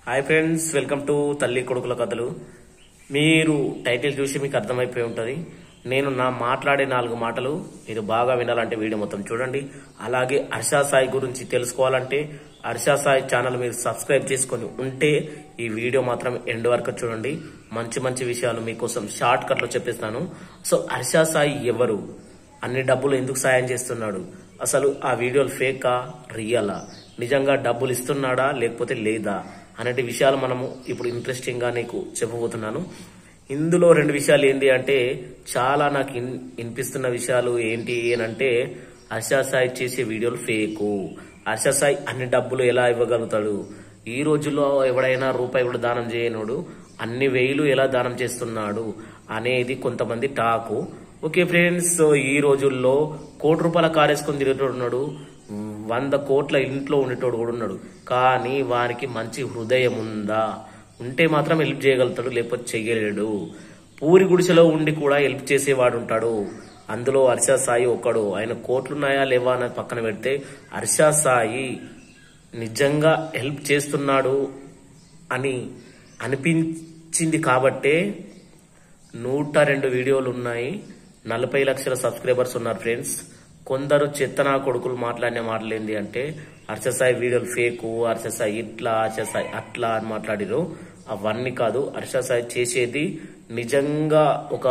hi friends welcome to తల్లి కొడుకుల కథలు మీరు టైటిల్ చూసి మీకు అర్థమైపోయి ఉంటుంది నేను నా మాట్లాడే నాలుగు మాటలు మీరు బాగా వినాలంటే వీడియో మొత్తం చూడండి అలాగే హర్షా సాయి గురించి తెలుసుకోవాలంటే హర్షా సాయి ఛానల్ మీరు సబ్స్క్రైబ్ చేసుకొని ఉంటే ఈ వీడియో మాత్రం ఎండ్ వరకు చూడండి మంచి మంచి విషయాలు మీకోసం షార్ట్ కట్లో చెప్పిస్తాను సో హర్షా సాయి ఎవరు అన్ని డబ్బులు ఎందుకు సాయం చేస్తున్నాడు అసలు ఆ వీడియోలు ఫేకా రియలా నిజంగా డబ్బులు ఇస్తున్నాడా లేకపోతే లేదా అనేటి విషయాలు మనము ఇప్పుడు ఇంట్రెస్టింగ్ గా నీకు చెప్పబోతున్నాను ఇందులో రెండు విషయాలు ఏంటి అంటే చాలా నాకు ఇన్- వినిపిస్తున్న విషయాలు ఏంటి అంటే హర్షా సాయి చేసే వీడియోలు ఫేకు హర్షా సాయి అన్ని డబ్బులు ఎలా ఇవ్వగలుగుతాడు ఈ రోజుల్లో ఎవడైనా రూపాయి కూడా దానం చేయనుడు అన్ని వేలు ఎలా దానం చేస్తున్నాడు అనేది కొంతమంది టాకు ఓకే ఫ్రెండ్స్ సో ఈ రోజుల్లో కోటి రూపాయల కారేసుకొని తిరుగుతూ ఉన్నాడు వంద కోట్ల ఇంట్లో ఉండేటోడు కూడా ఉన్నాడు కానీ వానికి మంచి హృదయం ఉందా ఉంటే మాత్రం హెల్ప్ చేయగలుగుతాడు లేకపోతే చేయలేడు పూరి గుడిసెలో ఉండి కూడా హెల్ప్ చేసేవాడు ఉంటాడు అందులో హర్ష సాయి ఒక్కడు ఆయన కోట్లున్నాయా లేవా అన్నది పక్కన పెడితే హర్ష సాయి నిజంగా హెల్ప్ చేస్తున్నాడు అని అనిపించింది కాబట్టే నూట రెండు వీడియోలు ఉన్నాయి నలభై లక్షల సబ్స్క్రైబర్స్ ఉన్నారు ఫ్రెండ్స్ కొందరు చెత్తనా కొడుకులు మాట్లాడిన మాటలు ఏంటి అంటే హర్షసాయి వీడియోలు ఫేకు హర్షసాయి ఇట్లా హర్షసాయి అట్లా అని మాట్లాడిరు అవన్నీ కాదు హర్షసాయి చేసేది నిజంగా ఒక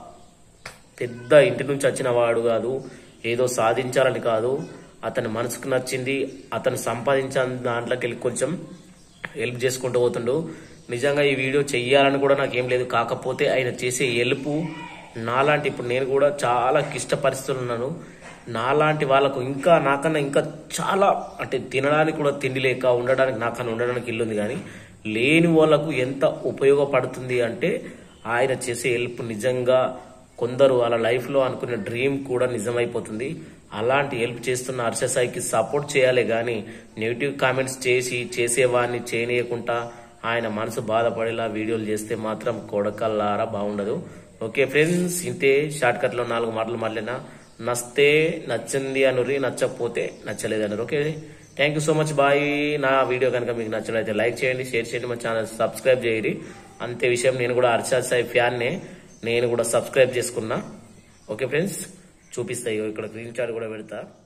పెద్ద ఇంటి నుంచి వచ్చిన వాడు కాదు ఏదో సాధించాలని కాదు అతని మనసుకు నచ్చింది అతను సంపాదించిన దాంట్లోకి వెళ్ళి కొంచెం హెల్ప్ చేసుకుంటూ పోతుండు నిజంగా ఈ వీడియో చెయ్యాలని కూడా నాకేం లేదు కాకపోతే ఆయన చేసే హెల్ప్ నాలాంటి ఇప్పుడు నేను కూడా చాలా క్లిష్ట పరిస్థితులు ఉన్నాను నాలాంటి వాళ్ళకు ఇంకా నాకన్నా ఇంకా చాలా అంటే తినడానికి కూడా తిండి లేక ఉండడానికి నాకన్నా ఉండడానికి ఇల్లు ఉంది కానీ లేని వాళ్ళకు ఎంత ఉపయోగపడుతుంది అంటే ఆయన చేసే హెల్ప్ నిజంగా కొందరు వాళ్ళ లైఫ్ లో అనుకున్న డ్రీమ్ కూడా నిజమైపోతుంది అలాంటి హెల్ప్ చేస్తున్న హర్షసాయికి సపోర్ట్ చేయాలి గాని నెగిటివ్ కామెంట్స్ చేసి చేసేవాడిని చేయనీయకుండా ఆయన మనసు బాధపడేలా వీడియోలు చేస్తే మాత్రం కొడకల్లారా బాగుండదు ఓకే ఫ్రెండ్స్ ఇంతే షార్ట్ కట్ లో నాలుగు మాటలు మాట్లాడినా నస్తే నచ్చింది అనురి నచ్చకపోతే నచ్చలేదు అనరు okay thank you so much bye నా వీడియో కనుక మీకు నచ్చినట్లయితే లైక్ చేయండి షేర్ చేయండి మా ఛానల్ సబ్స్క్రైబ్ చేయండి అంతే విషయం నేను కూడా హర్షద్ సాయి ఫ్యాన్నే నేను కూడా సబ్స్క్రైబ్ చేసుకున్నా ఓకే ఫ్రెండ్స్ చూపిస్తాయి ఇక్కడ గ్రీన్ చార్ట్ కూడా పెడతా